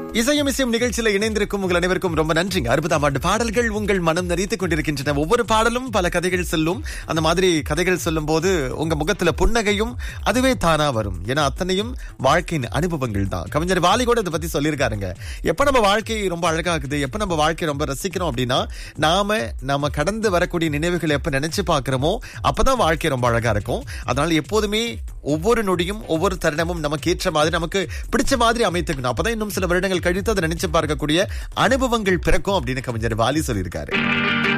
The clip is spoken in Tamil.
இசையும் இசையும் நிகழ்ச்சியில இணைந்திருக்கும் உங்கள் அனைவருக்கும் ரொம்ப நன்றிங்க அறுபதாம் ஆண்டு பாடல்கள் உங்கள் மனம் நரித்துக் கொண்டிருக்கின்றன ஒவ்வொரு பாடலும் பல கதைகள் சொல்லும் அந்த மாதிரி கதைகள் சொல்லும் போது உங்க முகத்துல புன்னகையும் அதுவே தானா வரும் ஏன்னா அத்தனையும் வாழ்க்கையின் அனுபவங்கள் தான் கவிஞர் வாலி கூட இதை பத்தி சொல்லியிருக்காருங்க எப்ப நம்ம வாழ்க்கை ரொம்ப அழகாகுது எப்ப நம்ம வாழ்க்கை ரொம்ப ரசிக்கிறோம் அப்படின்னா நாம நாம கடந்து வரக்கூடிய நினைவுகளை எப்ப நினைச்சு பாக்குறோமோ அப்பதான் வாழ்க்கை ரொம்ப அழகா இருக்கும் அதனால எப்போதுமே ஒவ்வொரு நொடியும் ஒவ்வொரு தருணமும் நமக்கு ஏற்ற மாதிரி நமக்கு பிடிச்ச மாதிரி அமைத்துக்கணும் அப்பதான் இன்னும் சில வருடங்கள் கழித்து அதை நினைச்சு பார்க்கக்கூடிய அனுபவங்கள் பிறக்கும் அப்படின்னு கவிஞர் வாலி சொல்லியிருக்காரு